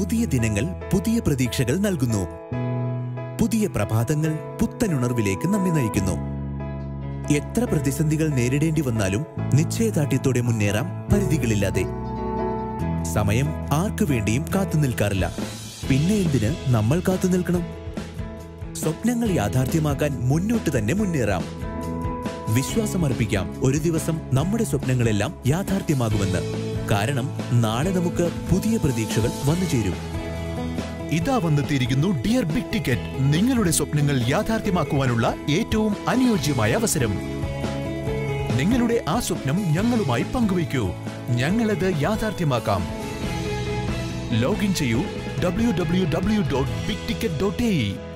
പുതിയ ദിനങ്ങൾ പുതിയ പ്രതീക്ഷകൾ നൽകുന്നു പുതിയ പ്രഭാതങ്ങൾ പുത്തനുണർവിലേക്ക് നമ്മെ നയിക്കുന്നു എത്ര പ്രതിസന്ധികൾ നേരിടേണ്ടി വന്നാലും നിശ്ചയദാർഢ്യത്തോടെ മുന്നേറാം പരിധികളില്ലാതെ സമയം ആർക്കു വേണ്ടിയും കാത്തു നിൽക്കാറില്ല പിന്നെ എന്തിന് നമ്മൾ കാത്തു നിൽക്കണം സ്വപ്നങ്ങൾ യാഥാർത്ഥ്യമാക്കാൻ മുന്നോട്ട് തന്നെ മുന്നേറാം വിശ്വാസമർപ്പിക്കാം ഒരു ദിവസം നമ്മുടെ സ്വപ്നങ്ങളെല്ലാം യാഥാർത്ഥ്യമാകുമെന്ന് കാരണം നാളെ നമുക്ക് പുതിയ പ്രതീക്ഷകൾ വന്നു ചേരും ഇതാ വന്നെത്തിയിരിക്കുന്നു ഡിയർ ബിഗ് ടിക്കറ്റ് നിങ്ങളുടെ സ്വപ്നങ്ങൾ യാഥാർത്ഥ്യമാക്കുവാനുള്ള ഏറ്റവും അനുയോജ്യമായ അവസരം നിങ്ങളുടെ ആ സ്വപ്നം ഞങ്ങളുമായി പങ്കുവയ്ക്കൂ ഞങ്ങളത് യാഥാർത്ഥ്യമാക്കാം ലോഗിൻ ചെയ്യൂ W W W dot big ticket dot A